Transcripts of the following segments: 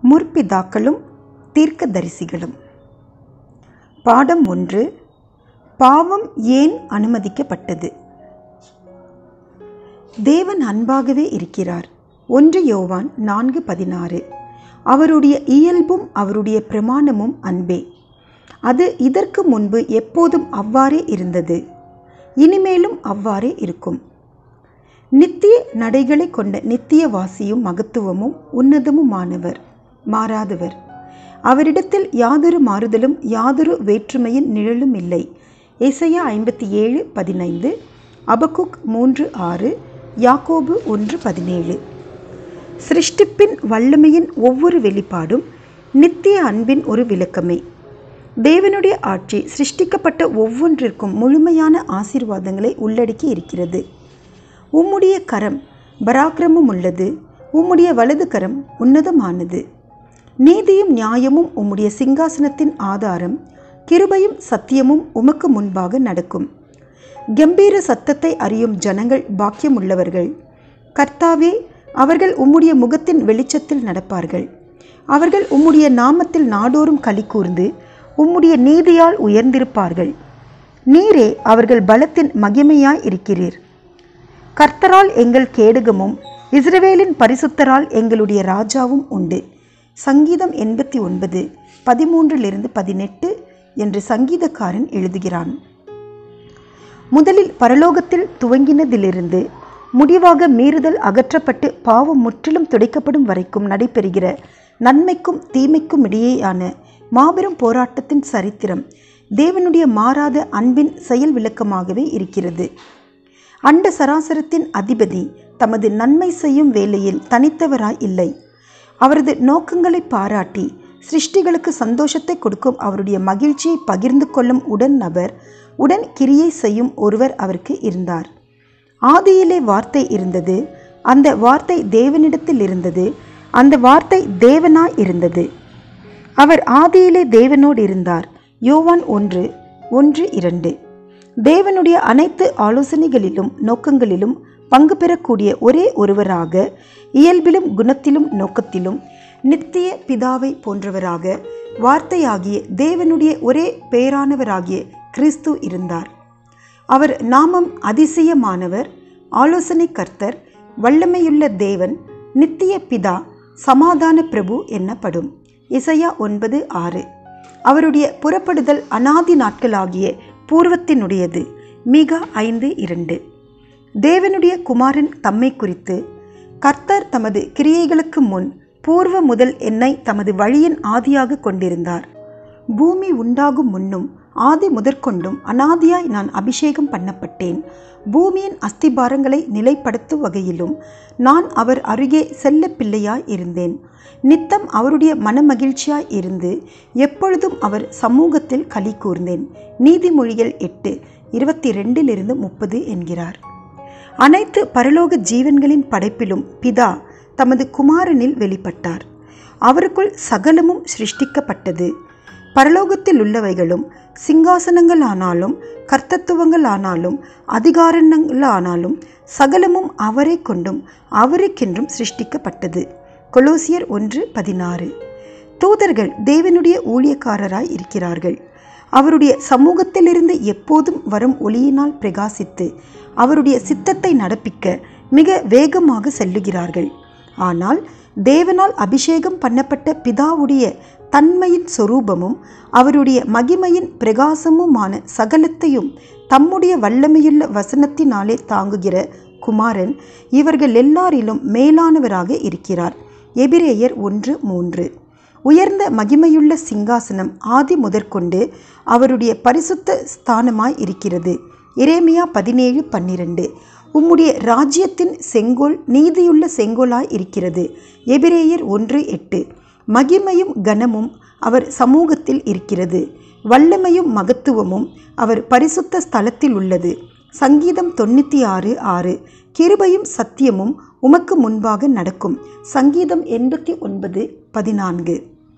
முற்பிதாக்களும் தீர்க்கதரிசிகளும் பாடம் ஒன்று பாவம் ஏன் அனுமதிக்கப்பட்டது தேவன் அன்பாகவே இருக்கிறார் ஒன்று யோவான் நான்கு பதினாறு அவருடைய இயல்பும் அவருடைய பிரமாணமும் அன்பே அது இதற்கு முன்பு எப்போதும் அவ்வாறே இருந்தது இனிமேலும் அவ்வாறே இருக்கும் நித்திய நடைகளை கொண்ட நித்தியவாசியும் மகத்துவமும் உன்னதமுமானவர் மாறாதவர் அவரிடத்தில் யாதொரு மாறுதலும் யாதொரு வேற்றுமையின் நிழலும் இல்லை ஏசையா ஐம்பத்தி ஏழு பதினைந்து அபகுக் மூன்று ஆறு யாக்கோபு ஒன்று பதினேழு சிருஷ்டிப்பின் வல்லமையின் ஒவ்வொரு வெளிப்பாடும் நித்திய அன்பின் ஒரு விளக்கமே தேவனுடைய ஆட்சி சிருஷ்டிக்கப்பட்ட ஒவ்வொன்றிற்கும் முழுமையான ஆசீர்வாதங்களை உள்ளடக்கி இருக்கிறது உம்முடைய கரம் பராக்கிரமும் உள்ளது உம்முடைய வலது கரம் உன்னதமானது நீதியும் நியாயமும் உம்முடைய சிங்காசனத்தின் ஆதாரம் கிருபையும் சத்தியமும் உமக்கு முன்பாக நடக்கும் கம்பீர சத்தத்தை அறியும் ஜனங்கள் பாக்கியமுள்ளவர்கள் கர்த்தாவே அவர்கள் உம்முடைய முகத்தின் வெளிச்சத்தில் நடப்பார்கள் அவர்கள் உம்முடைய நாமத்தில் நாடோறும் களி கூர்ந்து உம்முடைய நீதியால் உயர்ந்திருப்பார்கள் நீரே அவர்கள் பலத்தின் மகிமையாய் இருக்கிறீர் கர்த்தரால் எங்கள் கேடகமும் இஸ்ரவேலின் பரிசுத்தரால் எங்களுடைய ராஜாவும் உண்டு சங்கீதம் எண்பத்தி ஒன்பது பதிமூன்றிலிருந்து பதினெட்டு என்று சங்கீதக்காரன் எழுதுகிறான் முதலில் பரலோகத்தில் துவங்கினதிலிருந்து முடிவாக மீறுதல் அகற்றப்பட்டு பாவம் முற்றிலும் துடைக்கப்படும் வரைக்கும் நடைபெறுகிற நன்மைக்கும் தீமைக்கும் இடையேயான மாபெரும் போராட்டத்தின் சரித்திரம் தேவனுடைய மாறாத அன்பின் செயல் விளக்கமாகவே இருக்கிறது அண்ட சராசரத்தின் அதிபதி தமது நன்மை செய்யும் வேலையில் தனித்தவராய் இல்லை அவரது நோக்கங்களை பாராட்டி சிருஷ்டிகளுக்கு சந்தோஷத்தை கொடுக்கும் அவருடைய மகிழ்ச்சியை பகிர்ந்து கொள்ளும் உடன் நபர் உடன் கிரியை செய்யும் ஒருவர் அவருக்கு இருந்தார் ஆதியிலே வார்த்தை இருந்தது அந்த வார்த்தை தேவனிடத்தில் இருந்தது அந்த வார்த்தை தேவனாய் இருந்தது அவர் ஆதியிலே தேவனோடு இருந்தார் யோவான் ஒன்று ஒன்று இரண்டு தேவனுடைய அனைத்து ஆலோசனைகளிலும் நோக்கங்களிலும் பங்கு பெறக்கூடிய ஒரே ஒருவராக இயல்பிலும் குணத்திலும் நோக்கத்திலும் நித்திய பிதாவை போன்றவராக வார்த்தையாகிய தேவனுடைய ஒரே பேரானவராகிய கிறிஸ்து இருந்தார் அவர் நாமம் அதிசயமானவர் ஆலோசனை கர்த்தர் வல்லமையுள்ள தேவன் நித்திய பிதா சமாதான பிரபு என்னப்படும் இசையா ஒன்பது ஆறு அவருடைய புறப்படுதல் அனாதி நாட்களாகிய பூர்வத்தினுடையது மிக ஐந்து இரண்டு தேவனுடைய குமாரன் தம்மை குறித்து கர்த்தர் தமது கிரியைகளுக்கு முன் பூர்வ முதல் என்னை தமது வழியின் ஆதியாக கொண்டிருந்தார் பூமி உண்டாகும் முன்னும் ஆதி முதற்கொண்டும் அனாதியாய் நான் அபிஷேகம் பண்ணப்பட்டேன் பூமியின் அஸ்திபாரங்களை நிலைப்படுத்தும் வகையிலும் நான் அவர் அருகே செல்ல பிள்ளையாய் இருந்தேன் நித்தம் அவருடைய மனமகிழ்ச்சியாய் இருந்து எப்பொழுதும் அவர் சமூகத்தில் களி கூர்ந்தேன் நீதிமொழிகள் எட்டு இருபத்தி ரெண்டிலிருந்து முப்பது என்கிறார் அனைத்து பரலோக ஜீவன்களின் படைப்பிலும் பிதா தமது குமாரனில் வெளிப்பட்டார் அவருக்குள் சகலமும் சிருஷ்டிக்கப்பட்டது பரலோகத்தில் உள்ளவைகளும் சிங்காசனங்களானாலும் கர்த்தத்துவங்களானாலும் அதிகாரங்களானாலும் சகலமும் அவரை கொண்டும் அவருக்கென்றும் சிருஷ்டிக்கப்பட்டது கொலோசியர் ஒன்று பதினாறு தூதர்கள் தேவனுடைய ஊழியக்காரராய் இருக்கிறார்கள் அவருடைய சமூகத்திலிருந்து எப்போதும் வரும் ஒளியினால் பிரகாசித்து அவருடைய சித்தத்தை நடப்பிக்க மிக வேகமாக செல்லுகிறார்கள் ஆனால் தேவனால் அபிஷேகம் பண்ணப்பட்ட பிதாவுடைய தன்மையின் சொரூபமும் அவருடைய மகிமையின் பிரகாசமுமான சகலத்தையும் தம்முடைய வல்லமையுள்ள வசனத்தினாலே தாங்குகிற குமாரன் இவர்கள் எல்லாரிலும் மேலானவராக இருக்கிறார் எபிரேயர் ஒன்று மூன்று உயர்ந்த மகிமையுள்ள சிங்காசனம் ஆதி முதற்கொண்டு அவருடைய பரிசுத்த ஸ்தானமாய் இருக்கிறது இரேமியா பதினேழு பன்னிரண்டு உம்முடைய ராஜ்யத்தின் செங்கோல் நீதியுள்ள செங்கோலாய் இருக்கிறது எபிரேயர் ஒன்று எட்டு மகிமையும் கனமும் அவர் சமூகத்தில் இருக்கிறது வல்லமையும் மகத்துவமும் அவர் பரிசுத்த ஸ்தலத்தில் உள்ளது சங்கீதம் தொண்ணூற்றி ஆறு ஆறு கிருபையும் சத்தியமும் உமக்கு முன்பாக நடக்கும் சங்கீதம் எண்பத்தி ஒன்பது பதினான்கு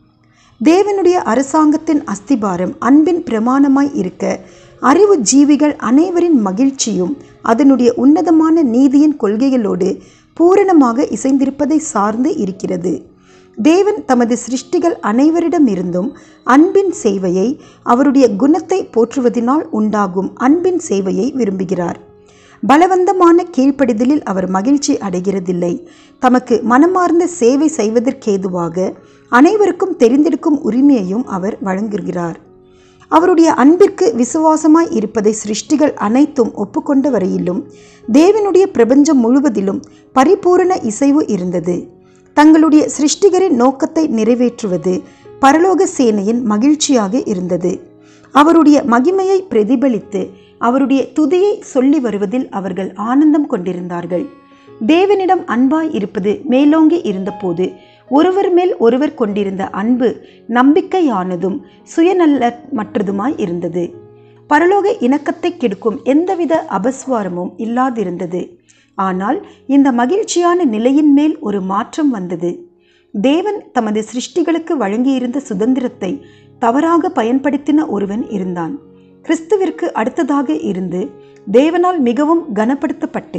தேவனுடைய அரசாங்கத்தின் அஸ்திபாரம் அன்பின் பிரமாணமாய் இருக்க அறிவு ஜீவிகள் அனைவரின் மகிழ்ச்சியும் அதனுடைய உன்னதமான நீதியின் கொள்கைகளோடு பூரணமாக இசைந்திருப்பதை சார்ந்து இருக்கிறது தேவன் தமது சிருஷ்டிகள் அனைவரிடமிருந்தும் அன்பின் சேவையை அவருடைய குணத்தை போற்றுவதனால் உண்டாகும் அன்பின் சேவையை விரும்புகிறார் பலவந்தமான கீழ்ப்படிதலில் அவர் மகிழ்ச்சி அடைகிறதில்லை தமக்கு மனமார்ந்த சேவை செய்வதற்கேதுவாக அனைவருக்கும் தெரிந்தெடுக்கும் உரிமையையும் அவர் வழங்குகிறார் அவருடைய அன்பிற்கு விசுவாசமாய் இருப்பதை சிருஷ்டிகள் அனைத்தும் ஒப்புக்கொண்ட வரையிலும் தேவனுடைய பிரபஞ்சம் முழுவதிலும் பரிபூரண இசைவு இருந்தது தங்களுடைய சிருஷ்டிகரின் நோக்கத்தை நிறைவேற்றுவது பரலோக சேனையின் மகிழ்ச்சியாக இருந்தது அவருடைய மகிமையை பிரதிபலித்து அவருடைய துதியை சொல்லி வருவதில் அவர்கள் ஆனந்தம் கொண்டிருந்தார்கள் தேவனிடம் அன்பாய் இருப்பது மேலோங்கி இருந்தபோது ஒருவர் மேல் ஒருவர் கொண்டிருந்த அன்பு நம்பிக்கையானதும் சுயநலமற்றதுமாய் இருந்தது பரலோக இணக்கத்தை கெடுக்கும் எந்தவித அபஸ்வாரமும் இல்லாதிருந்தது ஆனால் இந்த மகிழ்ச்சியான நிலையின் மேல் ஒரு மாற்றம் வந்தது தேவன் தமது சிருஷ்டிகளுக்கு வழங்கியிருந்த சுதந்திரத்தை தவறாக பயன்படுத்தின ஒருவன் இருந்தான் கிறிஸ்துவிற்கு அடுத்ததாக இருந்து தேவனால் மிகவும் கனப்படுத்தப்பட்டு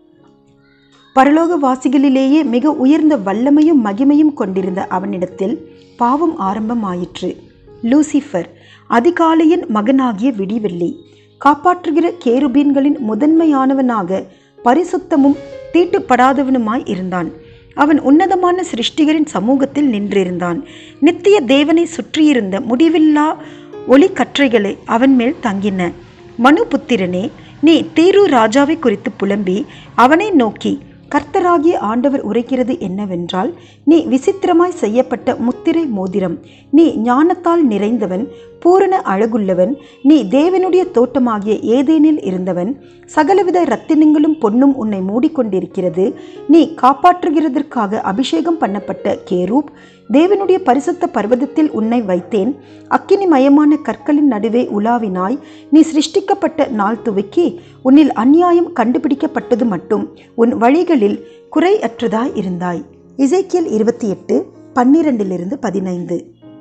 பரலோக வாசிகளிலேயே மிக உயர்ந்த வல்லமையும் மகிமையும் கொண்டிருந்த அவனிடத்தில் பாவம் ஆரம்பமாயிற்று லூசிஃபர் அதிகாலையின் மகனாகிய விடிவெள்ளி காப்பாற்றுகிற கேருபீன்களின் முதன்மையானவனாக பரிசுத்தமும் தீட்டுப்படாதவனுமாய் இருந்தான் அவன் உன்னதமான சிருஷ்டிகரின் சமூகத்தில் நின்றிருந்தான் நித்திய தேவனை சுற்றியிருந்த முடிவில்லா ஒளி கற்றைகளை அவன் மேல் தங்கின மனுபுத்திரனே நீ தீரு ராஜாவை குறித்து புலம்பி அவனை நோக்கி கர்த்தராகிய ஆண்டவர் உரைக்கிறது என்னவென்றால் நீ விசித்திரமாய் செய்யப்பட்ட முத்திரை மோதிரம் நீ ஞானத்தால் நிறைந்தவன் பூரண அழகுள்ளவன் நீ தேவனுடைய தோட்டமாகிய ஏதேனில் இருந்தவன் சகலவித ரத்தினங்களும் பொன்னும் உன்னை மூடிக்கொண்டிருக்கிறது நீ காப்பாற்றுகிறதற்காக அபிஷேகம் பண்ணப்பட்ட கேரூப் தேவனுடைய பரிசுத்த பர்வதத்தில் உன்னை வைத்தேன் அக்கினிமயமான கற்களின் நடுவே உலாவினாய் நீ சிருஷ்டிக்கப்பட்ட நாள் துவக்கி உன்னில் அந்நியாயம் கண்டுபிடிக்கப்பட்டது மட்டும் உன் வழிகளில் குறையற்றதாய் இருந்தாய் இசைக்கியல் இருபத்தி எட்டு பன்னிரண்டிலிருந்து பதினைந்து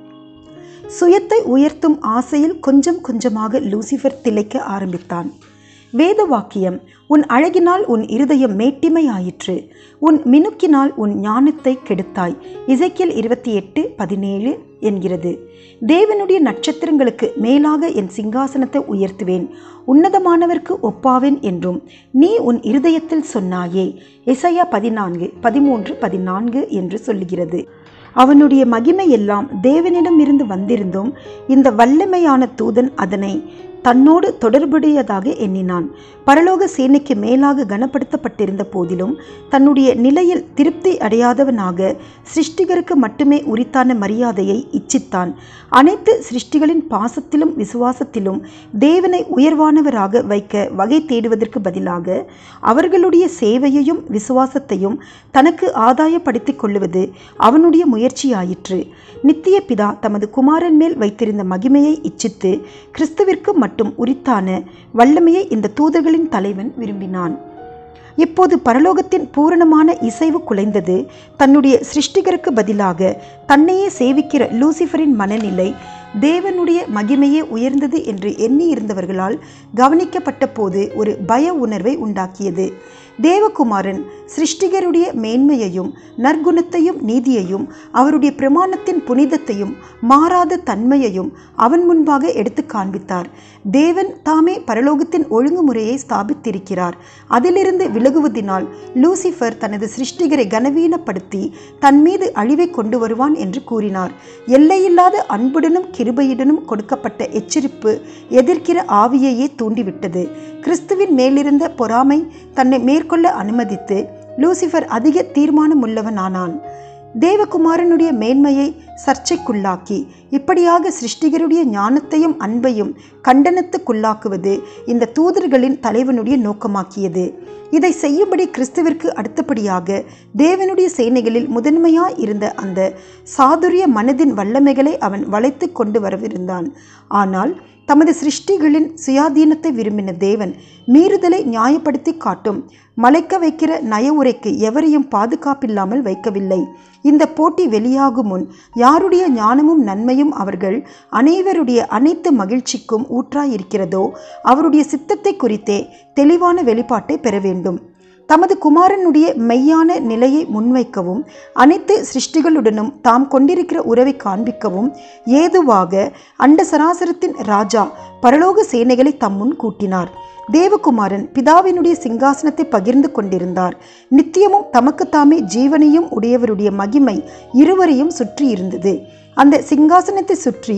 சுயத்தை உயர்த்தும் ஆசையில் கொஞ்சம் கொஞ்சமாக லூசிஃபர் திளைக்க ஆரம்பித்தான் வேத வாக்கியம் உன் அழகினால் உன் இருதயம் மேட்டிமையாயிற்று உன் மினுக்கினால் உன் ஞானத்தை கெடுத்தாய் இசைக்கியல் இருபத்தி எட்டு பதினேழு என்கிறது தேவனுடைய நட்சத்திரங்களுக்கு மேலாக என் சிங்காசனத்தை உயர்த்துவேன் உன்னதமானவர்க்கு ஒப்பாவேன் என்றும் நீ உன் இருதயத்தில் சொன்னாயே இசையா பதினான்கு பதிமூன்று பதினான்கு என்று சொல்லுகிறது அவனுடைய மகிமை எல்லாம் தேவனிடமிருந்து வந்திருந்தும் இந்த வல்லமையான தூதன் அதனை தன்னோடு தொடர்புடையதாக எண்ணினான் பரலோக சேனைக்கு மேலாக கனப்படுத்தப்பட்டிருந்த போதிலும் தன்னுடைய நிலையில் திருப்தி அடையாதவனாக சிருஷ்டிகருக்கு மட்டுமே உரித்தான மரியாதையை இச்சித்தான் அனைத்து சிருஷ்டிகளின் பாசத்திலும் விசுவாசத்திலும் தேவனை உயர்வானவராக வைக்க வகை தேடுவதற்கு பதிலாக அவர்களுடைய சேவையையும் விசுவாசத்தையும் தனக்கு ஆதாயப்படுத்திக் கொள்ளுவது அவனுடைய முயற்சியாயிற்று நித்திய பிதா தமது குமாரன் மேல் வைத்திருந்த மகிமையை இச்சித்து கிறிஸ்துவிற்கு மட்டும் உரித்தான வல்லமையை இந்த தூதர்களின் தலைவன் விரும்பினான் இப்போது பரலோகத்தின் பூரணமான இசைவு குலைந்தது தன்னுடைய சிருஷ்டிகருக்கு பதிலாக தன்னையே சேவிக்கிற லூசிஃபரின் மனநிலை தேவனுடைய மகிமையே உயர்ந்தது என்று எண்ணி இருந்தவர்களால் கவனிக்கப்பட்ட போது ஒரு பய உணர்வை உண்டாக்கியது தேவகுமாரன் சிருஷ்டிகருடைய மேன்மையையும் நற்குணத்தையும் நீதியையும் அவருடைய பிரமாணத்தின் புனிதத்தையும் மாறாத தன்மையையும் அவன் முன்பாக எடுத்து காண்பித்தார் தேவன் தாமே பரலோகத்தின் ஒழுங்குமுறையை ஸ்தாபித்திருக்கிறார் அதிலிருந்து விலகுவதினால் லூசிஃபர் தனது சிருஷ்டிகரை கனவீனப்படுத்தி தன் மீது அழிவை கொண்டு வருவான் என்று கூறினார் எல்லையில்லாத அன்புடனும் கிருபையுடனும் கொடுக்கப்பட்ட எச்சரிப்பு எதிர்க்கிற ஆவியையே தூண்டிவிட்டது கிறிஸ்துவின் மேலிருந்த பொறாமை தன்னை மேற்கொள்ள அனுமதித்து லூசிஃபர் அதிக தீர்மானமுள்ளவனானான் தேவகுமாரனுடைய மேன்மையை சர்ச்சைக்குள்ளாக்கி இப்படியாக சிருஷ்டிகருடைய ஞானத்தையும் அன்பையும் கண்டனத்துக்குள்ளாக்குவது இந்த தூதர்களின் தலைவனுடைய நோக்கமாக்கியது இதை செய்யும்படி கிறிஸ்துவிற்கு அடுத்தபடியாக தேவனுடைய சேனைகளில் முதன்மையாய் இருந்த அந்த சாதுரிய மனதின் வல்லமைகளை அவன் வளைத்து கொண்டு வரவிருந்தான் ஆனால் தமது சிருஷ்டிகளின் சுயாதீனத்தை விரும்பின தேவன் மீறுதலை நியாயப்படுத்தி காட்டும் மலைக்க வைக்கிற நய உரைக்கு எவரையும் பாதுகாப்பில்லாமல் வைக்கவில்லை இந்த போட்டி வெளியாகும் முன் யாருடைய ஞானமும் நன்மையும் அவர்கள் அனைவருடைய அனைத்து மகிழ்ச்சிக்கும் ஊற்றாயிருக்கிறதோ அவருடைய சித்தத்தை குறித்தே தெளிவான வெளிப்பாட்டை பெற வேண்டும் தமது குமாரனுடைய மெய்யான நிலையை முன்வைக்கவும் அனைத்து சிருஷ்டிகளுடனும் தாம் கொண்டிருக்கிற உறவை காண்பிக்கவும் ஏதுவாக அண்ட சராசரத்தின் ராஜா பரலோக சேனைகளை தம்முன் கூட்டினார் தேவகுமாரன் பிதாவினுடைய சிங்காசனத்தை பகிர்ந்து கொண்டிருந்தார் நித்தியமும் தமக்குத்தாமே ஜீவனையும் உடையவருடைய மகிமை இருவரையும் சுற்றி இருந்தது அந்த சிங்காசனத்தை சுற்றி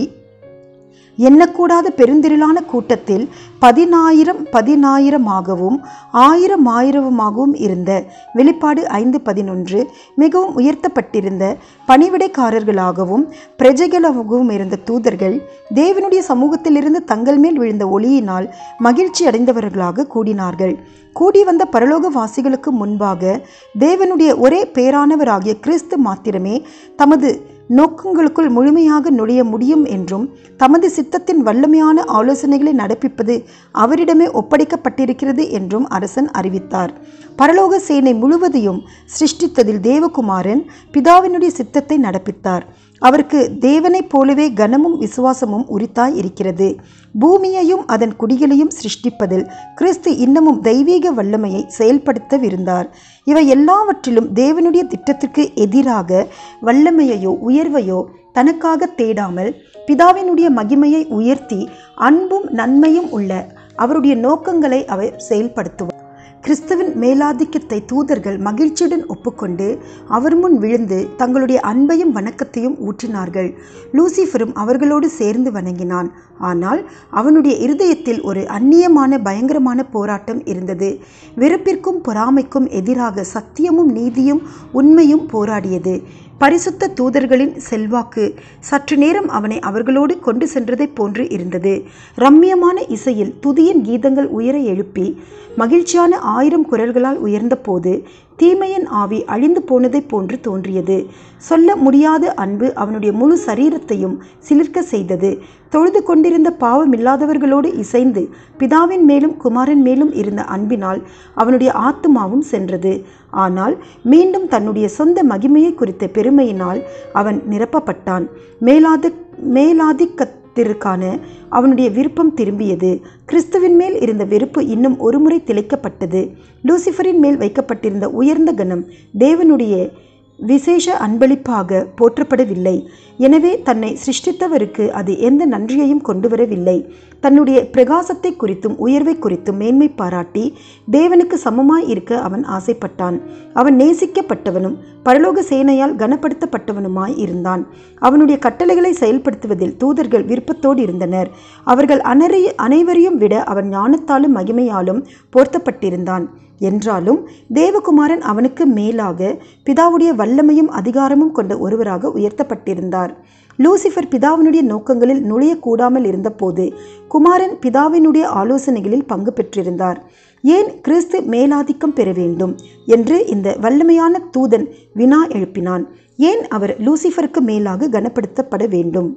எண்ணக்கூடாத பெருந்திரளான கூட்டத்தில் பதினாயிரம் பதினாயிரமாகவும் ஆயிரம் ஆயிரமாகவும் இருந்த வெளிப்பாடு ஐந்து பதினொன்று மிகவும் உயர்த்தப்பட்டிருந்த பணிவிடைக்காரர்களாகவும் பிரஜைகளாகவும் இருந்த தூதர்கள் தேவனுடைய சமூகத்திலிருந்து தங்கள் மேல் விழுந்த ஒளியினால் மகிழ்ச்சி அடைந்தவர்களாக கூடினார்கள் கூடி வந்த பரலோக வாசிகளுக்கு முன்பாக தேவனுடைய ஒரே பேரானவராகிய கிறிஸ்து மாத்திரமே தமது நோக்கங்களுக்குள் முழுமையாக நுழைய முடியும் என்றும் தமது சித்தத்தின் வல்லமையான ஆலோசனைகளை நடப்பிப்பது அவரிடமே ஒப்படைக்கப்பட்டிருக்கிறது என்றும் அரசன் அறிவித்தார் பரலோக சேனை முழுவதையும் சிருஷ்டித்ததில் தேவகுமாரன் பிதாவினுடைய சித்தத்தை நடப்பித்தார் அவருக்கு தேவனைப் போலவே கனமும் விசுவாசமும் உரித்தாய் இருக்கிறது பூமியையும் அதன் குடிகளையும் சிருஷ்டிப்பதில் கிறிஸ்து இன்னமும் தெய்வீக வல்லமையை செயல்படுத்தவிருந்தார் இவை எல்லாவற்றிலும் தேவனுடைய திட்டத்திற்கு எதிராக வல்லமையையோ உயர்வையோ தனக்காக தேடாமல் பிதாவினுடைய மகிமையை உயர்த்தி அன்பும் நன்மையும் உள்ள அவருடைய நோக்கங்களை அவர் செயல்படுத்துவார் கிறிஸ்துவின் மேலாதிக்கத்தை தூதர்கள் மகிழ்ச்சியுடன் ஒப்புக்கொண்டு அவர் முன் விழுந்து தங்களுடைய அன்பையும் வணக்கத்தையும் ஊற்றினார்கள் லூசிஃபரும் அவர்களோடு சேர்ந்து வணங்கினான் ஆனால் அவனுடைய இருதயத்தில் ஒரு அந்நியமான பயங்கரமான போராட்டம் இருந்தது வெறுப்பிற்கும் பொறாமைக்கும் எதிராக சத்தியமும் நீதியும் உண்மையும் போராடியது பரிசுத்த தூதர்களின் செல்வாக்கு சற்று நேரம் அவனை அவர்களோடு கொண்டு சென்றதைப் போன்று இருந்தது ரம்மியமான இசையில் துதியின் கீதங்கள் உயர எழுப்பி மகிழ்ச்சியான ஆயிரம் குரல்களால் உயர்ந்தபோது தீமையின் ஆவி அழிந்து போனதைப் போன்று தோன்றியது சொல்ல முடியாத அன்பு அவனுடைய முழு சரீரத்தையும் சிலிர்க்க செய்தது தொழுது கொண்டிருந்த பாவமில்லாதவர்களோடு இசைந்து பிதாவின் மேலும் குமாரன் மேலும் இருந்த அன்பினால் அவனுடைய ஆத்துமாவும் சென்றது ஆனால் மீண்டும் தன்னுடைய சொந்த மகிமையை குறித்த பெருமையினால் அவன் நிரப்பப்பட்டான் மேலாத மேலாதிக்கத்திற்கான அவனுடைய விருப்பம் திரும்பியது கிறிஸ்துவின் மேல் இருந்த வெறுப்பு இன்னும் ஒருமுறை திளைக்கப்பட்டது லூசிஃபரின் மேல் வைக்கப்பட்டிருந்த உயர்ந்த கணம் தேவனுடைய விசேஷ அன்பளிப்பாக போற்றப்படவில்லை எனவே தன்னை சிருஷ்டித்தவருக்கு அது எந்த நன்றியையும் கொண்டு வரவில்லை தன்னுடைய பிரகாசத்தை குறித்தும் உயர்வை குறித்தும் மேன்மை பாராட்டி தேவனுக்கு சமமாய் இருக்க அவன் ஆசைப்பட்டான் அவன் நேசிக்கப்பட்டவனும் பரலோக சேனையால் கனப்படுத்தப்பட்டவனுமாய் இருந்தான் அவனுடைய கட்டளைகளை செயல்படுத்துவதில் தூதர்கள் விருப்பத்தோடு இருந்தனர் அவர்கள் அனரை அனைவரையும் விட அவன் ஞானத்தாலும் மகிமையாலும் போர்த்தப்பட்டிருந்தான் என்றாலும் தேவகுமாரன் அவனுக்கு மேலாக பிதாவுடைய வல்லமையும் அதிகாரமும் கொண்ட ஒருவராக உயர்த்தப்பட்டிருந்தார் லூசிஃபர் பிதாவினுடைய நோக்கங்களில் நுழையக்கூடாமல் இருந்தபோது குமாரன் பிதாவினுடைய ஆலோசனைகளில் பங்கு பெற்றிருந்தார் ஏன் கிறிஸ்து மேலாதிக்கம் பெற வேண்டும் என்று இந்த வல்லமையான தூதன் வினா எழுப்பினான் ஏன் அவர் லூசிஃபருக்கு மேலாக கனப்படுத்தப்பட வேண்டும்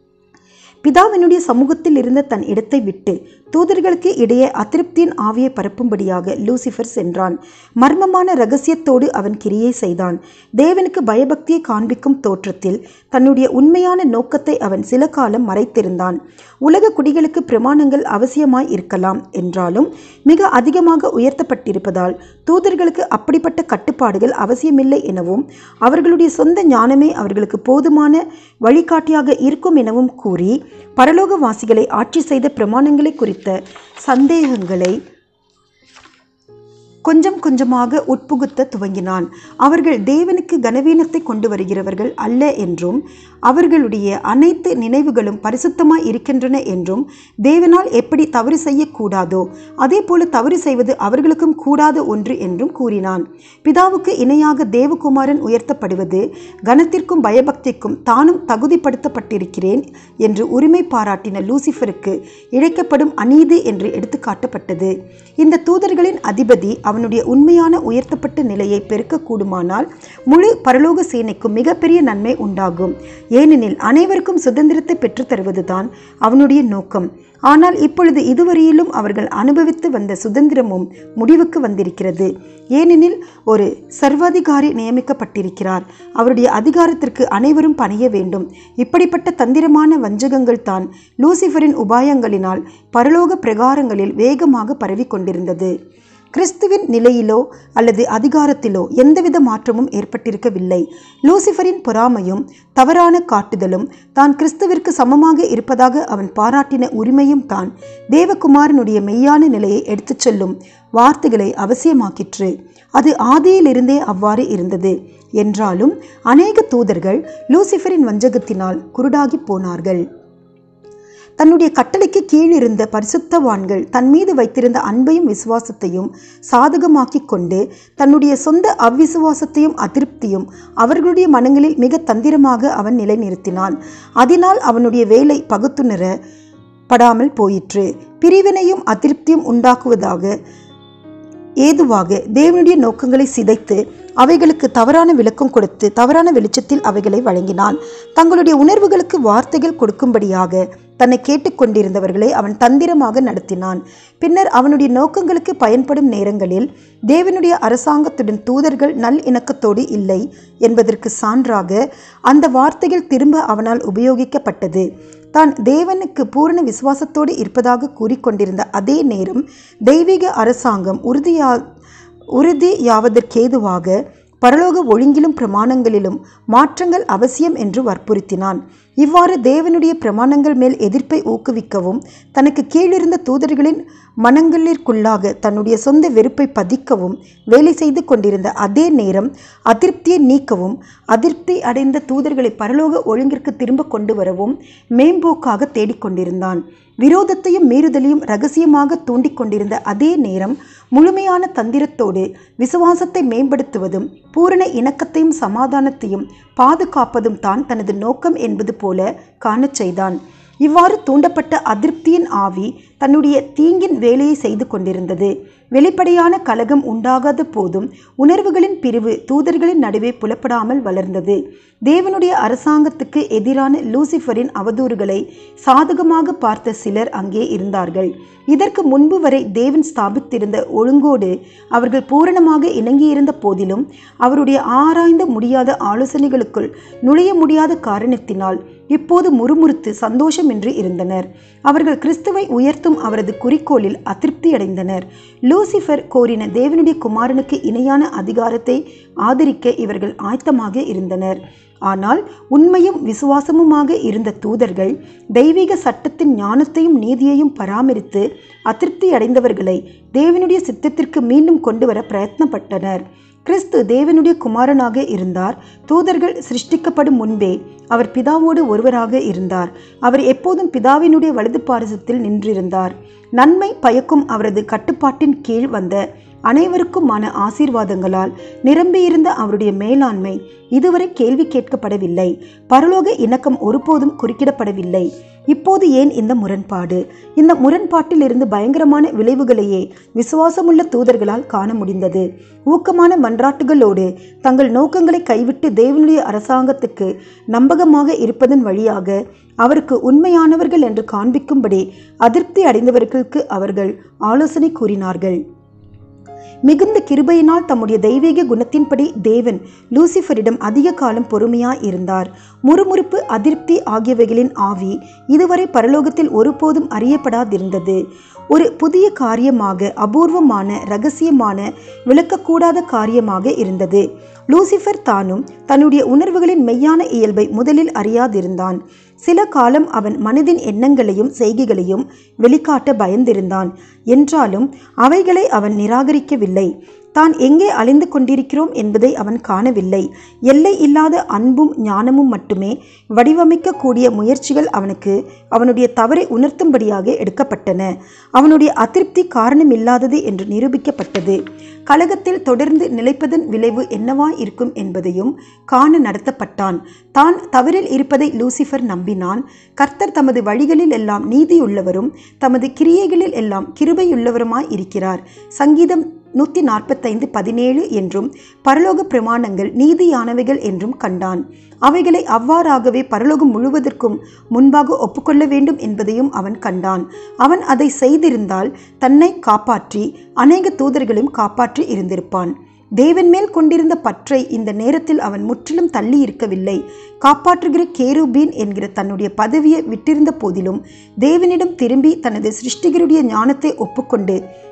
பிதாவினுடைய சமூகத்தில் இருந்த தன் இடத்தை விட்டு தூதர்களுக்கு இடையே அதிருப்தியின் ஆவியை பரப்பும்படியாக லூசிஃபர் சென்றான் மர்மமான ரகசியத்தோடு அவன் கிரியை செய்தான் தேவனுக்கு பயபக்தியை காண்பிக்கும் தோற்றத்தில் தன்னுடைய உண்மையான நோக்கத்தை அவன் சில காலம் மறைத்திருந்தான் உலக குடிகளுக்கு பிரமாணங்கள் அவசியமாய் இருக்கலாம் என்றாலும் மிக அதிகமாக உயர்த்தப்பட்டிருப்பதால் தூதர்களுக்கு அப்படிப்பட்ட கட்டுப்பாடுகள் அவசியமில்லை எனவும் அவர்களுடைய சொந்த ஞானமே அவர்களுக்கு போதுமான வழிகாட்டியாக இருக்கும் எனவும் கூறி பரலோகவாசிகளை ஆட்சி செய்த பிரமாணங்களை குறித்த சந்தேகங்களை கொஞ்சம் கொஞ்சமாக உட்புகுத்த துவங்கினான் அவர்கள் தேவனுக்கு கனவீனத்தை கொண்டு வருகிறவர்கள் அல்ல என்றும் அவர்களுடைய அனைத்து நினைவுகளும் பரிசுத்தமாய் இருக்கின்றன என்றும் தேவனால் எப்படி தவறு செய்யக்கூடாதோ அதே போல தவறு செய்வது அவர்களுக்கும் கூடாத ஒன்று என்றும் கூறினான் பிதாவுக்கு இணையாக தேவகுமாரன் உயர்த்தப்படுவது கனத்திற்கும் பயபக்திக்கும் தானும் தகுதிப்படுத்தப்பட்டிருக்கிறேன் என்று உரிமை பாராட்டின லூசிஃபருக்கு இழைக்கப்படும் அநீதி என்று எடுத்துக்காட்டப்பட்டது இந்த தூதர்களின் அதிபதி அவனுடைய உண்மையான உயர்த்தப்பட்ட நிலையை பெருக்கக்கூடுமானால் முழு பரலோக சேனைக்கும் மிகப்பெரிய நன்மை உண்டாகும் ஏனெனில் அனைவருக்கும் சுதந்திரத்தை பெற்றுத் தருவதுதான் அவனுடைய நோக்கம் ஆனால் இப்பொழுது இதுவரையிலும் அவர்கள் அனுபவித்து வந்த சுதந்திரமும் முடிவுக்கு வந்திருக்கிறது ஏனெனில் ஒரு சர்வாதிகாரி நியமிக்கப்பட்டிருக்கிறார் அவருடைய அதிகாரத்திற்கு அனைவரும் பணிய வேண்டும் இப்படிப்பட்ட தந்திரமான வஞ்சகங்கள் தான் லூசிஃபரின் உபாயங்களினால் பரலோக பிரகாரங்களில் வேகமாக பரவி கொண்டிருந்தது கிறிஸ்துவின் நிலையிலோ அல்லது அதிகாரத்திலோ எந்தவித மாற்றமும் ஏற்பட்டிருக்கவில்லை லூசிஃபரின் பொறாமையும் தவறான காட்டுதலும் தான் கிறிஸ்துவிற்கு சமமாக இருப்பதாக அவன் பாராட்டின உரிமையும் தான் தேவகுமாரனுடைய மெய்யான நிலையை எடுத்துச் சொல்லும் வார்த்தைகளை அவசியமாக்கிற்று அது ஆதியிலிருந்தே அவ்வாறு இருந்தது என்றாலும் அநேக தூதர்கள் லூசிஃபரின் வஞ்சகத்தினால் குருடாகி போனார்கள் தன்னுடைய கட்டளைக்கு கீழிருந்த பரிசுத்தவான்கள் தன் மீது வைத்திருந்த அன்பையும் விசுவாசத்தையும் சாதகமாக்கிக் கொண்டு தன்னுடைய சொந்த அவ்விசுவாசத்தையும் அதிருப்தியும் அவர்களுடைய மனங்களில் மிக தந்திரமாக அவன் நிலைநிறுத்தினான் அதனால் அவனுடைய வேலை பகுத்துணர படாமல் போயிற்று பிரிவினையும் அதிருப்தியும் உண்டாக்குவதாக ஏதுவாக தேவனுடைய நோக்கங்களை சிதைத்து அவைகளுக்கு தவறான விளக்கம் கொடுத்து தவறான வெளிச்சத்தில் அவைகளை வழங்கினான் தங்களுடைய உணர்வுகளுக்கு வார்த்தைகள் கொடுக்கும்படியாக தன்னை கேட்டுக்கொண்டிருந்தவர்களை அவன் தந்திரமாக நடத்தினான் பின்னர் அவனுடைய நோக்கங்களுக்கு பயன்படும் நேரங்களில் தேவனுடைய அரசாங்கத்துடன் தூதர்கள் நல் இணக்கத்தோடு இல்லை என்பதற்கு சான்றாக அந்த வார்த்தைகள் திரும்ப அவனால் உபயோகிக்கப்பட்டது தான் தேவனுக்கு பூரண விசுவாசத்தோடு இருப்பதாக கூறிக்கொண்டிருந்த அதே நேரம் தெய்வீக அரசாங்கம் உறுதியா உறுதியாவதற்கேதுவாக பரலோக ஒழுங்கிலும் பிரமாணங்களிலும் மாற்றங்கள் அவசியம் என்று வற்புறுத்தினான் இவ்வாறு தேவனுடைய பிரமாணங்கள் மேல் எதிர்ப்பை ஊக்குவிக்கவும் தனக்கு கீழிருந்த தூதர்களின் மனங்களிற்குள்ளாக தன்னுடைய சொந்த வெறுப்பை பதிக்கவும் வேலை செய்து கொண்டிருந்த அதே நேரம் அதிருப்தியை நீக்கவும் அதிருப்தி அடைந்த தூதர்களை பரலோக ஒழுங்கிற்கு திரும்ப கொண்டு வரவும் மேம்போக்காக தேடிக்கொண்டிருந்தான் விரோதத்தையும் மீறுதலையும் ரகசியமாக தூண்டிக் கொண்டிருந்த அதே நேரம் முழுமையான தந்திரத்தோடு விசுவாசத்தை மேம்படுத்துவதும் பூரண இணக்கத்தையும் சமாதானத்தையும் பாதுகாப்பதும் தான் தனது நோக்கம் என்பது போல காணச் செய்தான் இவ்வாறு தூண்டப்பட்ட அதிருப்தியின் ஆவி தன்னுடைய தீங்கின் வேலையை செய்து கொண்டிருந்தது வெளிப்படையான கலகம் உண்டாகாத போதும் உணர்வுகளின் பிரிவு தூதர்களின் நடுவே புலப்படாமல் வளர்ந்தது தேவனுடைய அரசாங்கத்துக்கு எதிரான லூசிஃபரின் அவதூறுகளை சாதகமாக பார்த்த சிலர் அங்கே இருந்தார்கள் இதற்கு முன்பு வரை தேவன் ஸ்தாபித்திருந்த ஒழுங்கோடு அவர்கள் பூரணமாக இணங்கியிருந்த போதிலும் அவருடைய ஆராய்ந்த முடியாத ஆலோசனைகளுக்குள் நுழைய முடியாத காரணத்தினால் இப்போது முறுமுறுத்து சந்தோஷமின்றி இருந்தனர் அவர்கள் கிறிஸ்துவை உயர்த்தும் அவரது குறிக்கோளில் அதிருப்தி அடைந்தனர் லூசிஃபர் கோரின தேவனுடைய குமாரனுக்கு இணையான அதிகாரத்தை ஆதரிக்க இவர்கள் ஆயத்தமாக இருந்தனர் ஆனால் உண்மையும் விசுவாசமுமாக இருந்த தூதர்கள் தெய்வீக சட்டத்தின் ஞானத்தையும் நீதியையும் பராமரித்து அதிருப்தி அடைந்தவர்களை தேவனுடைய சித்தத்திற்கு மீண்டும் கொண்டு வர பிரயத்னப்பட்டனர் கிறிஸ்து தேவனுடைய குமாரனாக இருந்தார் தூதர்கள் சிருஷ்டிக்கப்படும் முன்பே அவர் பிதாவோடு ஒருவராக இருந்தார் அவர் எப்போதும் பிதாவினுடைய வலது பாரசத்தில் நின்றிருந்தார் நன்மை பயக்கும் அவரது கட்டுப்பாட்டின் கீழ் வந்த அனைவருக்குமான ஆசீர்வாதங்களால் நிரம்பியிருந்த அவருடைய மேலாண்மை இதுவரை கேள்வி கேட்கப்படவில்லை பரலோக இணக்கம் ஒருபோதும் குறுக்கிடப்படவில்லை இப்போது ஏன் இந்த முரண்பாடு இந்த முரண்பாட்டிலிருந்து பயங்கரமான விளைவுகளையே விசுவாசமுள்ள தூதர்களால் காண முடிந்தது ஊக்கமான மன்றாட்டுகளோடு தங்கள் நோக்கங்களை கைவிட்டு தேவனுடைய அரசாங்கத்துக்கு நம்பகமாக இருப்பதன் வழியாக அவருக்கு உண்மையானவர்கள் என்று காண்பிக்கும்படி அதிருப்தி அடைந்தவர்களுக்கு அவர்கள் ஆலோசனை கூறினார்கள் மிகுந்த கிருபையினால் தம்முடைய தெய்வீக குணத்தின்படி தேவன் லூசிஃபரிடம் அதிக காலம் பொறுமையாய் இருந்தார் முறுமுறுப்பு அதிருப்தி ஆகியவைகளின் ஆவி இதுவரை பரலோகத்தில் ஒருபோதும் அறியப்படாதிருந்தது ஒரு புதிய காரியமாக அபூர்வமான ரகசியமான விளக்கக்கூடாத காரியமாக இருந்தது லூசிஃபர் தானும் தன்னுடைய உணர்வுகளின் மெய்யான இயல்பை முதலில் அறியாதிருந்தான் சில காலம் அவன் மனதின் எண்ணங்களையும் செய்கைகளையும் வெளிக்காட்ட பயந்திருந்தான் என்றாலும் அவைகளை அவன் நிராகரிக்கவில்லை தான் எங்கே அலைந்து கொண்டிருக்கிறோம் என்பதை அவன் காணவில்லை எல்லை இல்லாத அன்பும் ஞானமும் மட்டுமே வடிவமைக்கக்கூடிய முயற்சிகள் அவனுக்கு அவனுடைய தவறை உணர்த்தும்படியாக எடுக்கப்பட்டன அவனுடைய அதிருப்தி காரணமில்லாதது என்று நிரூபிக்கப்பட்டது கழகத்தில் தொடர்ந்து நிலைப்பதன் விளைவு என்னவாய் இருக்கும் என்பதையும் காண நடத்தப்பட்டான் தான் தவறில் இருப்பதை லூசிஃபர் நம்பினான் கர்த்தர் தமது வழிகளில் எல்லாம் நீதியுள்ளவரும் தமது கிரியைகளில் எல்லாம் கிருபையுள்ளவருமாய் இருக்கிறார் சங்கீதம் நூற்றி நாற்பத்தைந்து பதினேழு என்றும் பரலோக பிரமாணங்கள் நீதியானவைகள் என்றும் கண்டான் அவைகளை அவ்வாறாகவே பரலோகம் முழுவதற்கும் முன்பாக ஒப்புக்கொள்ள வேண்டும் என்பதையும் அவன் கண்டான் அவன் அதை செய்திருந்தால் தன்னை காப்பாற்றி அநேக தூதர்களையும் காப்பாற்றி இருந்திருப்பான் தேவன் மேல் கொண்டிருந்த பற்றை இந்த நேரத்தில் அவன் முற்றிலும் தள்ளி இருக்கவில்லை காப்பாற்றுகிற கேருபீன் என்கிற தன்னுடைய பதவியை விட்டிருந்த போதிலும் தேவனிடம் திரும்பி தனது சிருஷ்டிகருடைய ஞானத்தை ஒப்புக்கொண்டு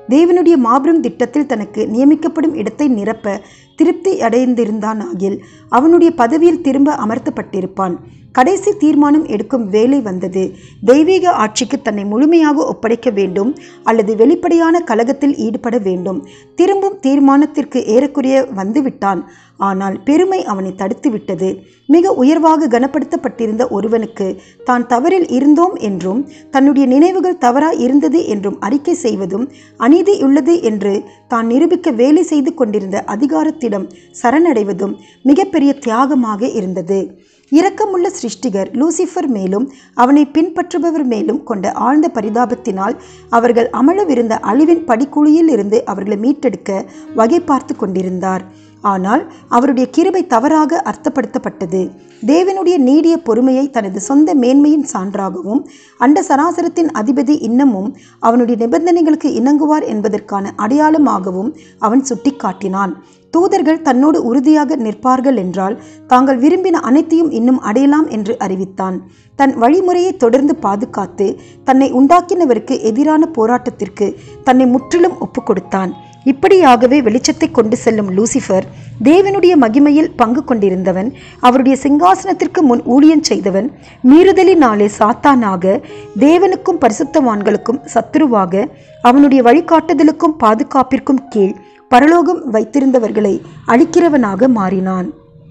தேவனுடைய மாபெரும் திட்டத்தில் தனக்கு நியமிக்கப்படும் இடத்தை நிரப்ப திருப்தி அடைந்திருந்தானாகில் அவனுடைய பதவியில் திரும்ப அமர்த்தப்பட்டிருப்பான் கடைசி தீர்மானம் எடுக்கும் வேலை வந்தது தெய்வீக ஆட்சிக்கு தன்னை முழுமையாக ஒப்படைக்க வேண்டும் அல்லது வெளிப்படையான கலகத்தில் ஈடுபட வேண்டும் திரும்பும் தீர்மானத்திற்கு ஏறக்குறைய வந்துவிட்டான் ஆனால் பெருமை அவனை தடுத்து விட்டது மிக உயர்வாக கனப்படுத்தப்பட்டிருந்த ஒருவனுக்கு தான் தவறில் இருந்தோம் என்றும் தன்னுடைய நினைவுகள் தவறாய் இருந்தது என்றும் அறிக்கை செய்வதும் அநீதியுள்ளது என்று தான் நிரூபிக்க வேலை செய்து கொண்டிருந்த அதிகாரத்திடம் சரணடைவதும் மிகப்பெரிய தியாகமாக இருந்தது இரக்கமுள்ள சிருஷ்டிகர் லூசிஃபர் மேலும் அவனை பின்பற்றுபவர் மேலும் கொண்ட ஆழ்ந்த பரிதாபத்தினால் அவர்கள் அமளவிருந்த அழிவின் படிக்குழியில் இருந்து அவர்களை மீட்டெடுக்க வகை பார்த்து கொண்டிருந்தார் ஆனால் அவருடைய கிருபை தவறாக அர்த்தப்படுத்தப்பட்டது தேவனுடைய நீடிய பொறுமையை தனது சொந்த மேன்மையின் சான்றாகவும் அண்ட சராசரத்தின் அதிபதி இன்னமும் அவனுடைய நிபந்தனைகளுக்கு இணங்குவார் என்பதற்கான அடையாளமாகவும் அவன் சுட்டிக்காட்டினான் தூதர்கள் தன்னோடு உறுதியாக நிற்பார்கள் என்றால் தாங்கள் விரும்பின அனைத்தையும் இன்னும் அடையலாம் என்று அறிவித்தான் தன் வழிமுறையை தொடர்ந்து பாதுகாத்து தன்னை உண்டாக்கினவருக்கு எதிரான போராட்டத்திற்கு தன்னை முற்றிலும் ஒப்புக் கொடுத்தான் இப்படியாகவே வெளிச்சத்தை கொண்டு செல்லும் லூசிஃபர் தேவனுடைய மகிமையில் பங்கு கொண்டிருந்தவன் அவருடைய சிங்காசனத்திற்கு முன் ஊழியம் செய்தவன் மீறுதலினாலே சாத்தானாக தேவனுக்கும் பரிசுத்தவான்களுக்கும் சத்துருவாக அவனுடைய வழிகாட்டுதலுக்கும் பாதுகாப்பிற்கும் கீழ் பரலோகம் வைத்திருந்தவர்களை அழிக்கிறவனாக மாறினான்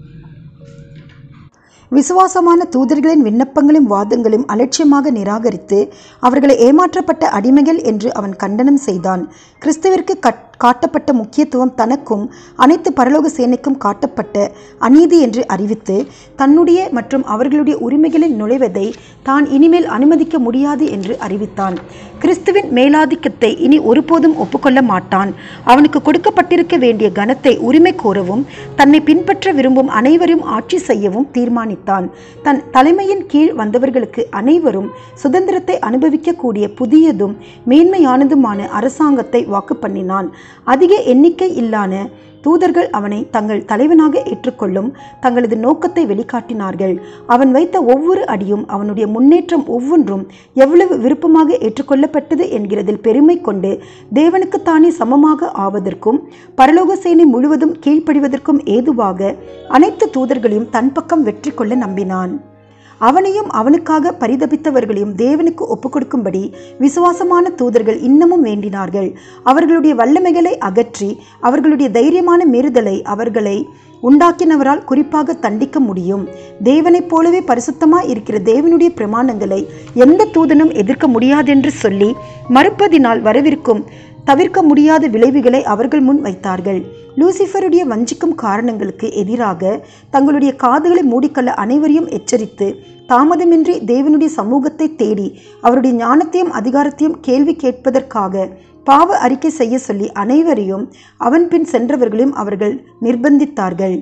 விசுவாசமான தூதர்களின் விண்ணப்பங்களும் வாதங்களும் அலட்சியமாக நிராகரித்து அவர்களை ஏமாற்றப்பட்ட அடிமைகள் என்று அவன் கண்டனம் செய்தான் கிறிஸ்துவிற்கு கட் காட்டப்பட்ட முக்கியத்துவம் தனக்கும் அனைத்து பரலோக சேனைக்கும் காட்டப்பட்ட அநீதி என்று அறிவித்து தன்னுடைய மற்றும் அவர்களுடைய உரிமைகளில் நுழைவதை தான் இனிமேல் அனுமதிக்க முடியாது என்று அறிவித்தான் கிறிஸ்துவின் மேலாதிக்கத்தை இனி ஒருபோதும் ஒப்புக்கொள்ள மாட்டான் அவனுக்கு கொடுக்கப்பட்டிருக்க வேண்டிய கனத்தை உரிமை கோரவும் தன்னை பின்பற்ற விரும்பும் அனைவரும் ஆட்சி செய்யவும் தீர்மானித்தான் தன் தலைமையின் கீழ் வந்தவர்களுக்கு அனைவரும் சுதந்திரத்தை அனுபவிக்கக்கூடிய புதியதும் மேன்மையானதுமான அரசாங்கத்தை வாக்கு பண்ணினான் அதிக எண்ணிக்கை இல்லான தூதர்கள் அவனை தங்கள் தலைவனாக ஏற்றுக்கொள்ளும் தங்களது நோக்கத்தை வெளிக்காட்டினார்கள் அவன் வைத்த ஒவ்வொரு அடியும் அவனுடைய முன்னேற்றம் ஒவ்வொன்றும் எவ்வளவு விருப்பமாக ஏற்றுக்கொள்ளப்பட்டது என்கிறதில் பெருமை கொண்டு தேவனுக்குத்தானே சமமாக ஆவதற்கும் பரலோக சேனை முழுவதும் கீழ்ப்படிவதற்கும் ஏதுவாக அனைத்து தூதர்களையும் தன் பக்கம் வெற்றி கொள்ள நம்பினான் அவனையும் அவனுக்காக பரிதபித்தவர்களையும் தேவனுக்கு ஒப்புக்கொடுக்கும்படி விசுவாசமான தூதர்கள் இன்னமும் வேண்டினார்கள் அவர்களுடைய வல்லமைகளை அகற்றி அவர்களுடைய தைரியமான மீறுதலை அவர்களை உண்டாக்கினவரால் குறிப்பாக தண்டிக்க முடியும் தேவனைப் போலவே பரிசுத்தமாய் இருக்கிற தேவனுடைய பிரமாணங்களை எந்த தூதனும் எதிர்க்க முடியாதென்று சொல்லி மறுப்பதினால் வரவிருக்கும் தவிர்க்க முடியாத விளைவுகளை அவர்கள் முன் வைத்தார்கள் லூசிஃபருடைய வஞ்சிக்கும் காரணங்களுக்கு எதிராக தங்களுடைய காதுகளை மூடிக்கொள்ள அனைவரையும் எச்சரித்து தாமதமின்றி தேவனுடைய சமூகத்தை தேடி அவருடைய ஞானத்தையும் அதிகாரத்தையும் கேள்வி கேட்பதற்காக பாவ அறிக்கை செய்ய சொல்லி அனைவரையும் அவன் பின் சென்றவர்களையும் அவர்கள் நிர்பந்தித்தார்கள்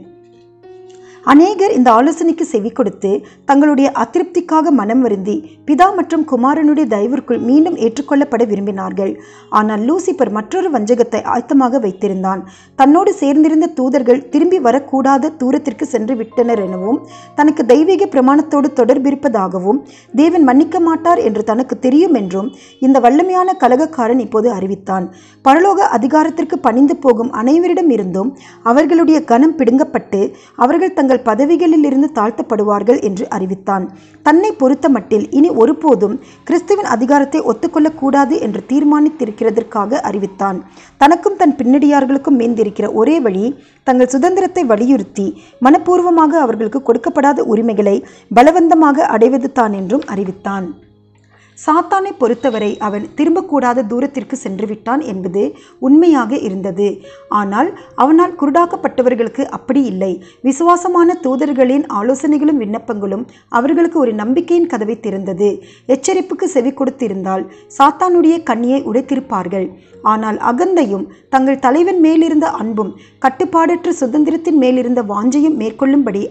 அநேகர் இந்த ஆலோசனைக்கு செவி கொடுத்து தங்களுடைய அதிருப்திக்காக மனம் வருந்தி பிதா மற்றும் குமாரனுடைய தயவிற்குள் மீண்டும் ஏற்றுக்கொள்ளப்பட விரும்பினார்கள் ஆனால் லூசிபர் மற்றொரு வஞ்சகத்தை ஆயத்தமாக வைத்திருந்தான் தன்னோடு சேர்ந்திருந்த தூதர்கள் திரும்பி வரக்கூடாத தூரத்திற்கு சென்று விட்டனர் எனவும் தனக்கு தெய்வீக பிரமாணத்தோடு தொடர்பிருப்பதாகவும் தேவன் மன்னிக்க மாட்டார் என்று தனக்கு தெரியும் என்றும் இந்த வல்லமையான கலகக்காரன் இப்போது அறிவித்தான் பரலோக அதிகாரத்திற்கு பணிந்து போகும் அனைவரிடம் இருந்தும் அவர்களுடைய கனம் பிடுங்கப்பட்டு அவர்கள் தங்கள் பதவிகளில் இருந்து தாழ்த்தப்படுவார்கள் என்று அறிவித்தான் தன்னை பொறுத்த மட்டில் இனி ஒருபோதும் கிறிஸ்துவின் அதிகாரத்தை ஒத்துக்கொள்ளக்கூடாது என்று தீர்மானித்திருக்கிறதற்காக அறிவித்தான் தனக்கும் தன் பின்னடியார்களுக்கும் மேந்திருக்கிற ஒரே வழி தங்கள் சுதந்திரத்தை வலியுறுத்தி மனப்பூர்வமாக அவர்களுக்கு கொடுக்கப்படாத உரிமைகளை பலவந்தமாக அடைவது தான் என்றும் அறிவித்தான் சாத்தானை பொறுத்தவரை அவன் திரும்பக்கூடாத தூரத்திற்கு சென்று விட்டான் என்பது உண்மையாக இருந்தது ஆனால் அவனால் குருடாக்கப்பட்டவர்களுக்கு அப்படி இல்லை விசுவாசமான தூதர்களின் ஆலோசனைகளும் விண்ணப்பங்களும் அவர்களுக்கு ஒரு நம்பிக்கையின் கதவை திறந்தது எச்சரிப்புக்கு செவி கொடுத்திருந்தால் சாத்தானுடைய கண்ணியை உடைத்திருப்பார்கள் ஆனால் அகந்தையும் தங்கள் தலைவன் மேலிருந்த அன்பும் கட்டுப்பாடற்ற சுதந்திரத்தின் மேலிருந்த வாஞ்சையும் மேற்கொள்ளும்படி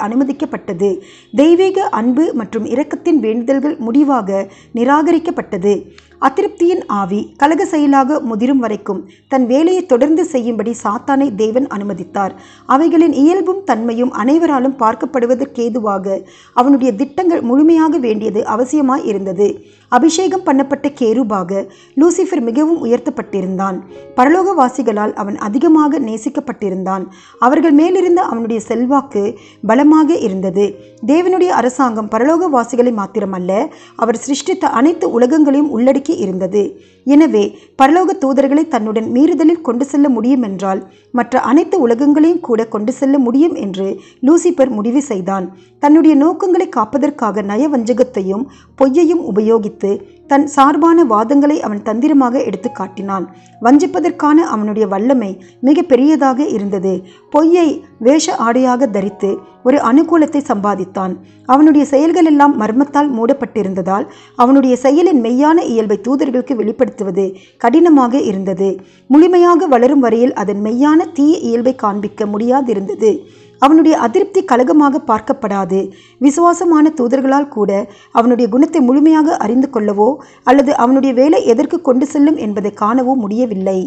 அனுமதிக்கப்பட்டது தெய்வீக அன்பு மற்றும் இரக்கத்தின் வேண்டுதல்கள் முடிவாக நிராகரிக்கப்பட்டது அதிருப்தியின் ஆவி கலக செயலாக முதிரும் வரைக்கும் தன் வேலையை தொடர்ந்து செய்யும்படி சாத்தானை தேவன் அனுமதித்தார் அவைகளின் இயல்பும் தன்மையும் அனைவராலும் பார்க்கப்படுவதற்கேதுவாக அவனுடைய திட்டங்கள் முழுமையாக வேண்டியது அவசியமாய் இருந்தது அபிஷேகம் பண்ணப்பட்ட கேருபாக லூசிஃபர் மிகவும் உயர்த்தப்பட்டிருந்தான் பரலோகவாசிகளால் அவன் அதிகமாக நேசிக்கப்பட்டிருந்தான் அவர்கள் மேலிருந்த அவனுடைய செல்வாக்கு பலமாக இருந்தது தேவனுடைய அரசாங்கம் பரலோகவாசிகளை மாத்திரமல்ல அவர் சிருஷ்டித்த அனைத்து உலகங்களையும் உள்ளடக்கி இருந்தது எனவே பரலோக தூதர்களை தன்னுடன் மீறுதலில் கொண்டு செல்ல முடியும் என்றால் மற்ற அனைத்து உலகங்களையும் கூட கொண்டு செல்ல முடியும் என்று லூசிபர் முடிவு செய்தான் தன்னுடைய நோக்கங்களை காப்பதற்காக நயவஞ்சகத்தையும் பொய்யையும் உபயோகித்து தன் சார்பான வாதங்களை அவன் தந்திரமாக எடுத்து காட்டினான் வஞ்சிப்பதற்கான அவனுடைய வல்லமை மிக பெரியதாக இருந்தது பொய்யை வேஷ ஆடையாக தரித்து ஒரு அனுகூலத்தை சம்பாதித்தான் அவனுடைய செயல்கள் எல்லாம் மர்மத்தால் மூடப்பட்டிருந்ததால் அவனுடைய செயலின் மெய்யான இயல்பை தூதர்களுக்கு வெளிப்படுத்துவது கடினமாக இருந்தது முழுமையாக வளரும் வரையில் அதன் மெய்யான தீய இயல்பை காண்பிக்க முடியாதிருந்தது அவனுடைய அதிருப்தி கலகமாக பார்க்கப்படாது விசுவாசமான தூதர்களால் கூட அவனுடைய குணத்தை முழுமையாக அறிந்து கொள்ளவோ அல்லது அவனுடைய வேலை எதற்கு கொண்டு செல்லும் என்பதை காணவோ முடியவில்லை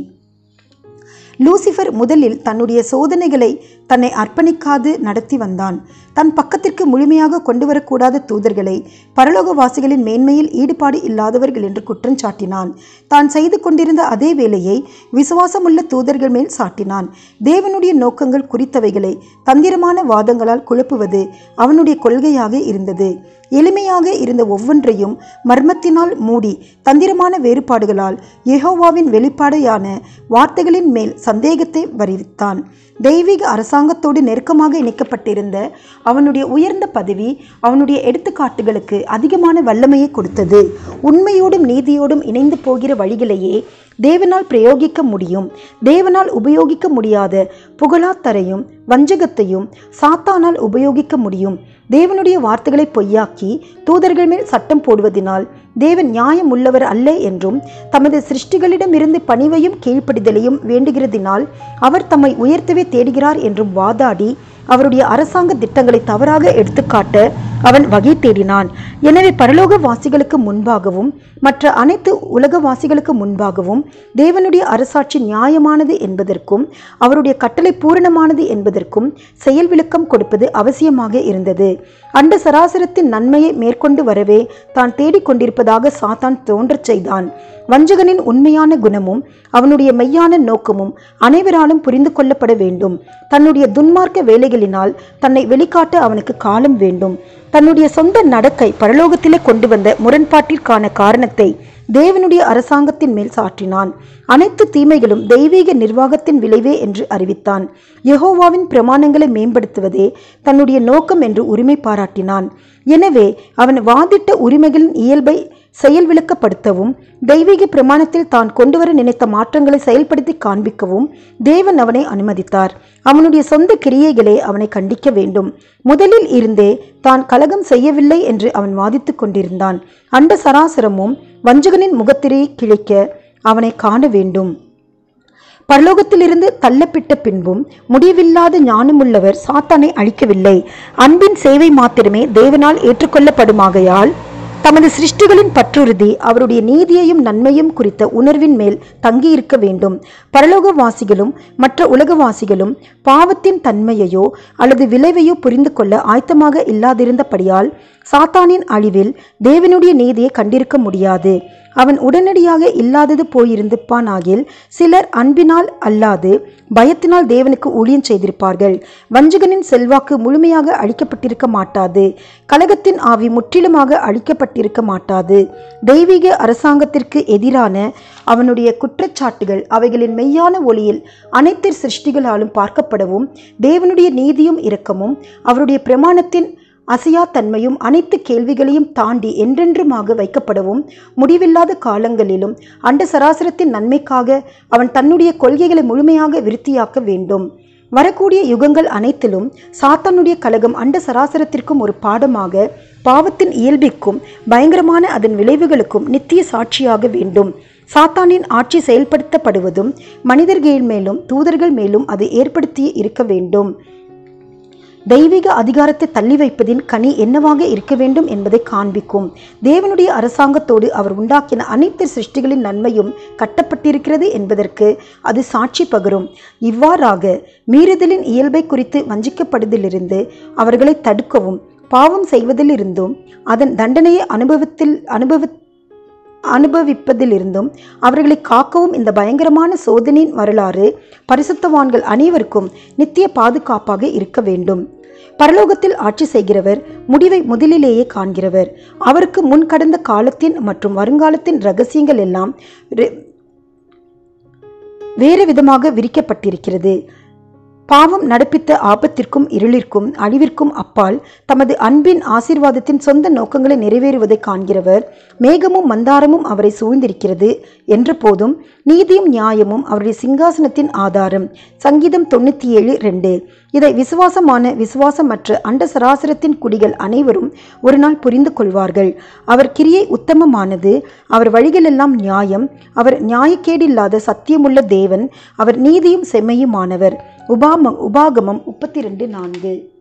லூசிஃபர் முதலில் தன்னுடைய சோதனைகளை தன்னை அர்ப்பணிக்காது நடத்தி வந்தான் தன் பக்கத்திற்கு முழுமையாக கொண்டு வரக்கூடாத தூதர்களை பரலோகவாசிகளின் மேன்மையில் ஈடுபாடு இல்லாதவர்கள் என்று குற்றம் சாட்டினான் தான் செய்து கொண்டிருந்த அதே வேலையை விசுவாசமுள்ள தூதர்கள் மேல் சாட்டினான் தேவனுடைய நோக்கங்கள் குறித்தவைகளை தந்திரமான வாதங்களால் குழப்புவது அவனுடைய கொள்கையாக இருந்தது எளிமையாக இருந்த ஒவ்வொன்றையும் மர்மத்தினால் மூடி தந்திரமான வேறுபாடுகளால் யெகோவாவின் வெளிப்பாடையான வார்த்தைகளின் மேல் சந்தேகத்தை வரிவித்தான் தெய்வீக அரசாங்கத்தோடு நெருக்கமாக இணைக்கப்பட்டிருந்த அவனுடைய உயர்ந்த பதவி அவனுடைய எடுத்துக்காட்டுகளுக்கு அதிகமான வல்லமையை கொடுத்தது உண்மையோடும் நீதியோடும் இணைந்து போகிற வழிகளையே தேவனால் பிரயோகிக்க முடியும் தேவனால் உபயோகிக்க முடியாத புகழாத்தரையும் வஞ்சகத்தையும் சாத்தானால் உபயோகிக்க முடியும் தேவனுடைய வார்த்தைகளை பொய்யாக்கி தூதர்கள் மேல் சட்டம் போடுவதினால் தேவன் நியாயம் உள்ளவர் அல்ல என்றும் தமது சிருஷ்டிகளிடமிருந்து பணிவையும் கீழ்ப்படிதலையும் வேண்டுகிறதினால் அவர் தம்மை உயர்த்தவே தேடுகிறார் என்றும் வாதாடி அவருடைய அரசாங்க திட்டங்களை தவறாக எடுத்துக்காட்ட அவன் வகை தேடினான் எனவே பரலோக வாசிகளுக்கு முன்பாகவும் மற்ற அனைத்து உலகவாசிகளுக்கு முன்பாகவும் தேவனுடைய அரசாட்சி நியாயமானது என்பதற்கும் அவருடைய கட்டளை பூரணமானது என்பதற்கும் செயல் விளக்கம் கொடுப்பது அவசியமாக இருந்தது அண்ட சராசரத்தின் நன்மையை மேற்கொண்டு வரவே தான் தேடிக்கொண்டிருப்பதாக சாத்தான் தோன்றச் செய்தான் வஞ்சகனின் உண்மையான குணமும் அவனுடைய மெய்யான நோக்கமும் அனைவராலும் புரிந்து கொள்ளப்பட வேண்டும் தன்னுடைய துன்மார்க்க வேலைகளினால் தன்னை வெளிக்காட்ட அவனுக்கு காலம் வேண்டும் தன்னுடைய சொந்த நடக்கை பரலோகத்திலே கொண்டு வந்த முரண்பாட்டிற்கான காரணத்தை தேவனுடைய அரசாங்கத்தின் மேல் சாற்றினான் அனைத்து தீமைகளும் தெய்வீக நிர்வாகத்தின் விளைவே என்று அறிவித்தான் யெகோவாவின் பிரமாணங்களை மேம்படுத்துவதே தன்னுடைய நோக்கம் என்று உரிமை பாராட்டினான் எனவே அவன் வாதிட்ட உரிமைகளின் இயல்பை செயல் விளக்கப்படுத்தவும் தெய்வீக பிரமாணத்தில் தான் கொண்டுவர நினைத்த மாற்றங்களை செயல்படுத்தி காண்பிக்கவும் தேவன் அவனை அனுமதித்தார் அவனுடைய சொந்த கிரியைகளே அவனை கண்டிக்க வேண்டும் முதலில் இருந்தே தான் கலகம் செய்யவில்லை என்று அவன் வாதித்துக் கொண்டிருந்தான் அண்ட சராசரமும் வஞ்சகனின் முகத்திரையை கிழிக்க அவனை காண வேண்டும் பரலோகத்திலிருந்து தள்ளப்பட்ட பின்பும் முடிவில்லாத ஞானமுள்ளவர் சாத்தானை அழிக்கவில்லை அன்பின் சேவை மாத்திரமே தேவனால் ஏற்றுக்கொள்ளப்படுமாகையால் தமது சிருஷ்டிகளின் பற்றுறுதி அவருடைய நீதியையும் நன்மையும் குறித்த உணர்வின் மேல் தங்கியிருக்க வேண்டும் பரலோகவாசிகளும் மற்ற உலகவாசிகளும் பாவத்தின் தன்மையையோ அல்லது விளைவையோ புரிந்து கொள்ள ஆயத்தமாக இல்லாதிருந்தபடியால் சாத்தானின் அழிவில் தேவனுடைய நீதியை கண்டிருக்க முடியாது அவன் உடனடியாக இல்லாதது போயிருந்திருப்பானாகில் சிலர் அன்பினால் அல்லாது பயத்தினால் தேவனுக்கு ஊழியம் செய்திருப்பார்கள் வஞ்சகனின் செல்வாக்கு முழுமையாக அழிக்கப்பட்டிருக்க மாட்டாது கலகத்தின் ஆவி முற்றிலுமாக அழிக்கப்பட்டிருக்க மாட்டாது தெய்வீக அரசாங்கத்திற்கு எதிரான அவனுடைய குற்றச்சாட்டுகள் அவைகளின் மெய்யான ஒளியில் அனைத்து சிருஷ்டிகளாலும் பார்க்கப்படவும் தேவனுடைய நீதியும் இரக்கமும் அவருடைய பிரமாணத்தின் அசையா தன்மையும் அனைத்து கேள்விகளையும் தாண்டி என்றென்றுமாக வைக்கப்படவும் முடிவில்லாத காலங்களிலும் அண்ட சராசரத்தின் நன்மைக்காக அவன் தன்னுடைய கொள்கைகளை முழுமையாக விருத்தியாக்க வேண்டும் வரக்கூடிய யுகங்கள் அனைத்திலும் சாத்தானுடைய கலகம் அண்ட சராசரத்திற்கும் ஒரு பாடமாக பாவத்தின் இயல்பிற்கும் பயங்கரமான அதன் விளைவுகளுக்கும் நித்திய சாட்சியாக வேண்டும் சாத்தானின் ஆட்சி செயல்படுத்தப்படுவதும் மனிதர்கள் மேலும் தூதர்கள் மேலும் அது ஏற்படுத்தி இருக்க வேண்டும் தெய்வீக அதிகாரத்தை தள்ளி வைப்பதின் கனி என்னவாக இருக்க வேண்டும் என்பதை காண்பிக்கும் தேவனுடைய அரசாங்கத்தோடு அவர் உண்டாக்கின அனைத்து சிருஷ்டிகளின் நன்மையும் கட்டப்பட்டிருக்கிறது என்பதற்கு அது சாட்சி பகரும் இவ்வாறாக மீறுதலின் இயல்பை குறித்து வஞ்சிக்கப்படுவதிலிருந்து அவர்களை தடுக்கவும் பாவம் செய்வதிலிருந்தும் அதன் தண்டனையை அனுபவத்தில் அனுபவ அனுபவிப்பதிலிருந்தும் அவர்களை காக்கவும் இந்த பயங்கரமான சோதனையின் வரலாறு பரிசுத்தவான்கள் அனைவருக்கும் நித்திய பாதுகாப்பாக இருக்க வேண்டும் பரலோகத்தில் ஆட்சி செய்கிறவர் முடிவை முதலிலேயே காண்கிறவர் அவருக்கு முன் கடந்த காலத்தின் மற்றும் வருங்காலத்தின் ரகசியங்கள் எல்லாம் ரெ- வேறு விதமாக விரிக்கப்பட்டிருக்கிறது பாவம் நடப்பித்த ஆபத்திற்கும் இருளிற்கும் அழிவிற்கும் அப்பால் தமது அன்பின் ஆசீர்வாதத்தின் சொந்த நோக்கங்களை நிறைவேறுவதை காண்கிறவர் மேகமும் மந்தாரமும் அவரை சூழ்ந்திருக்கிறது என்ற போதும் நீதியும் நியாயமும் அவருடைய சிங்காசனத்தின் ஆதாரம் சங்கீதம் தொண்ணூற்றி ஏழு ரெண்டு இதை விசுவாசமான விசுவாசமற்ற அண்ட சராசரத்தின் குடிகள் அனைவரும் ஒரு நாள் புரிந்து கொள்வார்கள் அவர் கிரியை உத்தமமானது அவர் வழிகளெல்லாம் நியாயம் அவர் நியாயக்கேடில்லாத சத்தியமுள்ள தேவன் அவர் நீதியும் செம்மையுமானவர் உபாம உபாகமம் முப்பத்தி ரெண்டு நான்கு